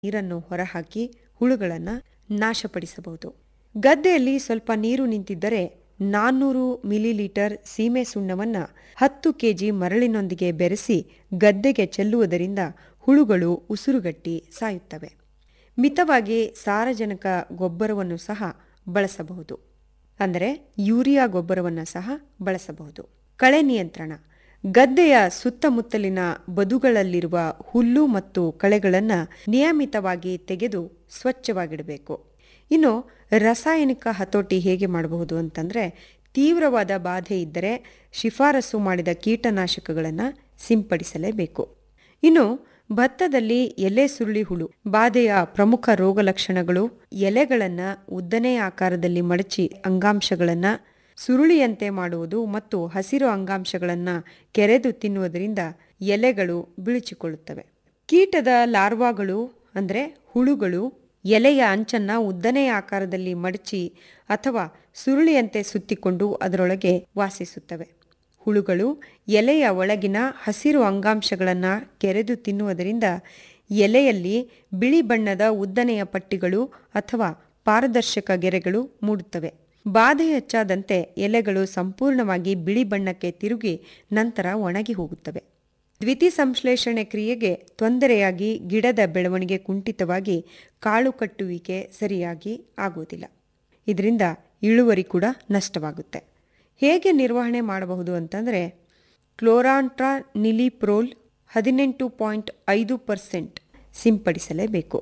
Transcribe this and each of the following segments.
ನೀರನ್ನು ಹೊರಹಾಕಿ ಹುಳುಗಳನ್ನು ನಾಶಪಡಿಸಬಹುದು ಗದ್ದೆಯಲ್ಲಿ ಸ್ವಲ್ಪ ನೀರು ನಿಂತಿದ್ದರೆ ನಾನ್ನೂರು ಮಿಲಿಲೀಟರ್ ಸೀಮೆ ಸುಣ್ಣವನ್ನು ಹತ್ತು ಕೆಜಿ ಮರಳಿನೊಂದಿಗೆ ಬೆರೆಸಿ ಗದ್ದೆಗೆ ಚೆಲ್ಲುವುದರಿಂದ ಹುಳುಗಳು ಉಸಿರುಗಟ್ಟಿ ಸಾಯುತ್ತವೆ ಮಿತವಾಗಿ ಸಾರಜನಕ ಗೊಬ್ಬರವನ್ನು ಸಹ ಬಳಸಬಹುದು ಅಂದರೆ ಯೂರಿಯಾ ಗೊಬ್ಬರವನ್ನು ಸಹ ಬಳಸಬಹುದು ಕಳೆ ನಿಯಂತ್ರಣ ಗದ್ದೆಯ ಸುತ್ತಮುತ್ತಲಿನ ಬದುಗಳಲ್ಲಿರುವ ಹುಲ್ಲು ಮತ್ತು ಕಳೆಗಳನ್ನು ನಿಯಮಿತವಾಗಿ ತೆಗೆದು ಸ್ವಚ್ಛವಾಗಿಡಬೇಕು ಇನ್ನು ರಾಸಾಯನಿಕ ಹತೋಟಿ ಹೇಗೆ ಮಾಡಬಹುದು ಅಂತಂದರೆ ತೀವ್ರವಾದ ಬಾಧೆ ಇದ್ದರೆ ಶಿಫಾರಸು ಮಾಡಿದ ಕೀಟನಾಶಕಗಳನ್ನು ಸಿಂಪಡಿಸಲೇಬೇಕು ಇನ್ನು ಭತ್ತದಲ್ಲಿ ಎಲೆ ಸುರುಳಿ ಹುಳು ಬಾಧೆಯ ಪ್ರಮುಖ ರೋಗ ಲಕ್ಷಣಗಳು ಎಲೆಗಳನ್ನು ಉದ್ದನೆಯ ಆಕಾರದಲ್ಲಿ ಮಡಚಿ ಅಂಗಾಂಶಗಳನ್ನು ಸುರುಳಿಯಂತೆ ಮಾಡುವುದು ಮತ್ತು ಹಸಿರು ಅಂಗಾಂಶಗಳನ್ನು ಕೆರೆದು ತಿನ್ನುವುದರಿಂದ ಎಲೆಗಳು ಬಿಳಿಚಿಕೊಳ್ಳುತ್ತವೆ ಕೀಟದ ಲಾರ್ವಾಗಳು ಅಂದರೆ ಹುಳುಗಳು ಎಲೆಯ ಅಂಚನ್ನ ಉದ್ದನೆಯ ಆಕಾರದಲ್ಲಿ ಮಡಚಿ ಅಥವಾ ಸುರುಳಿಯಂತೆ ಸುತ್ತಿಕೊಂಡು ಅದರೊಳಗೆ ವಾಸಿಸುತ್ತವೆ ಹುಳುಗಳು ಎಲೆಯ ಒಳಗಿನ ಹಸಿರು ಅಂಗಾಂಶಗಳನ್ನು ಕೆರೆದು ತಿನ್ನುವುದರಿಂದ ಎಲೆಯಲ್ಲಿ ಬಿಳಿ ಬಣ್ಣದ ಉದ್ದನೆಯ ಪಟ್ಟಿಗಳು ಅಥವಾ ಪಾರದರ್ಶಕ ಗೆರೆಗಳು ಮೂಡುತ್ತವೆ ಬಾಧೆ ಹೆಚ್ಚಾದಂತೆ ಎಲೆಗಳು ಸಂಪೂರ್ಣವಾಗಿ ಬಿಳಿ ಬಣ್ಣಕ್ಕೆ ತಿರುಗಿ ನಂತರ ಒಣಗಿ ಹೋಗುತ್ತವೆ ದ್ವಿತಿ ಸಂಶ್ಲೇಷಣೆ ಕ್ರಿಯೆಗೆ ತೊಂದರೆಯಾಗಿ ಗಿಡದ ಬೆಳವಣಿಗೆ ಕುಂಠಿತವಾಗಿ ಕಾಳು ಕಟ್ಟುವಿಕೆ ಸರಿಯಾಗಿ ಆಗುವುದಿಲ್ಲ ಇದರಿಂದ ಇಳುವರಿ ಕೂಡ ನಷ್ಟವಾಗುತ್ತೆ ಹೇಗೆ ನಿರ್ವಹಣೆ ಮಾಡಬಹುದು ಅಂತಂದರೆ ಕ್ಲೋರಾಂಟ್ರಾ ನಿಲಿಪ್ರೋಲ್ ಹದಿನೆಂಟು ಪಾಯಿಂಟ್ ಐದು ಪರ್ಸೆಂಟ್ ಸಿಂಪಡಿಸಲೇಬೇಕು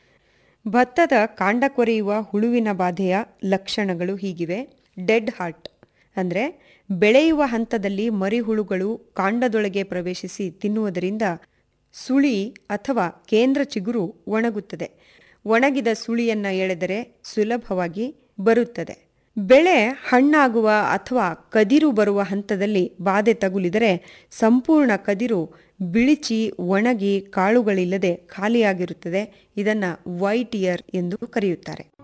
ಭತ್ತದ ಕಾಂಡ ಕೊರೆಯುವ ಹುಳುವಿನ ಬಾಧೆಯ ಲಕ್ಷಣಗಳು ಹೀಗಿವೆ ಡೆಡ್ ಹಾರ್ಟ್ ಅಂದರೆ ಬೆಳೆಯುವ ಹಂತದಲ್ಲಿ ಮರಿಹುಳುಗಳು ಕಾಂಡದೊಳಗೆ ಪ್ರವೇಶಿಸಿ ತಿನ್ನುವುದರಿಂದ ಸುಳಿ ಅಥವಾ ಕೇಂದ್ರ ಚಿಗುರು ಒಣಗುತ್ತದೆ ಒಣಗಿದ ಸುಳಿಯನ್ನು ಎಳೆದರೆ ಸುಲಭವಾಗಿ ಬರುತ್ತದೆ ಬೆಳೆ ಹಣ್ಣಾಗುವ ಅಥವಾ ಕದಿರು ಬರುವ ಹಂತದಲ್ಲಿ ಬಾಧೆ ತಗುಲಿದರೆ ಸಂಪೂರ್ಣ ಕದಿರು ಬಿಳಿಚಿ ಒಣಗಿ ಕಾಳುಗಳಿಲ್ಲದೆ ಖಾಲಿಯಾಗಿರುತ್ತದೆ ಇದನ್ನು ವೈಟ್ ಇಯರ್ ಎಂದು ಕರೆಯುತ್ತಾರೆ